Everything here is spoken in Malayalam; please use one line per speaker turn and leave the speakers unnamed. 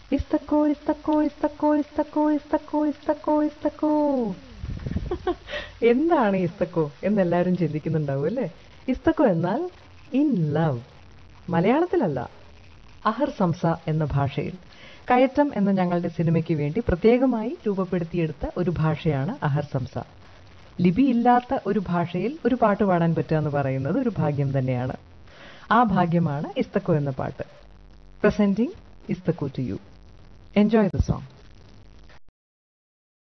ഇസ്തക്കോ ഇസ്തക്കോ ഇസ്തക്കോ ഇസ്തക്കോ ഇസ്തക്കോ ഇസ്തക്കോ ഇസ്തക്കോ എന്താണ് ഇസ്തക്കോ എന്നെല്ലാവരും ചിന്തിക്കുന്നുണ്ടാവും അല്ലേ ഇസ്തക്കോ എന്നാൽ ഇൻ ലവ് മലയാളത്തിലല്ല അഹർ സംസ എന്ന ഭാഷയിൽ കയറ്റം എന്ന ഞങ്ങളുടെ സിനിമയ്ക്ക് വേണ്ടി പ്രത്യേകമായി രൂപപ്പെടുത്തിയെടുത്ത ഒരു ഭാഷയാണ് അഹർ സംസ ലിപി ഇല്ലാത്ത ഒരു ഭാഷയിൽ ഒരു പാട്ട് പാടാൻ പറ്റുക എന്ന് പറയുന്നത് ഒരു ഭാഗ്യം തന്നെയാണ് ആ ഭാഗ്യമാണ് ഇസ്തക്കോ എന്ന പാട്ട് പ്രസന്റിംഗ് ഇസ്തക്കോ to you enjoy the song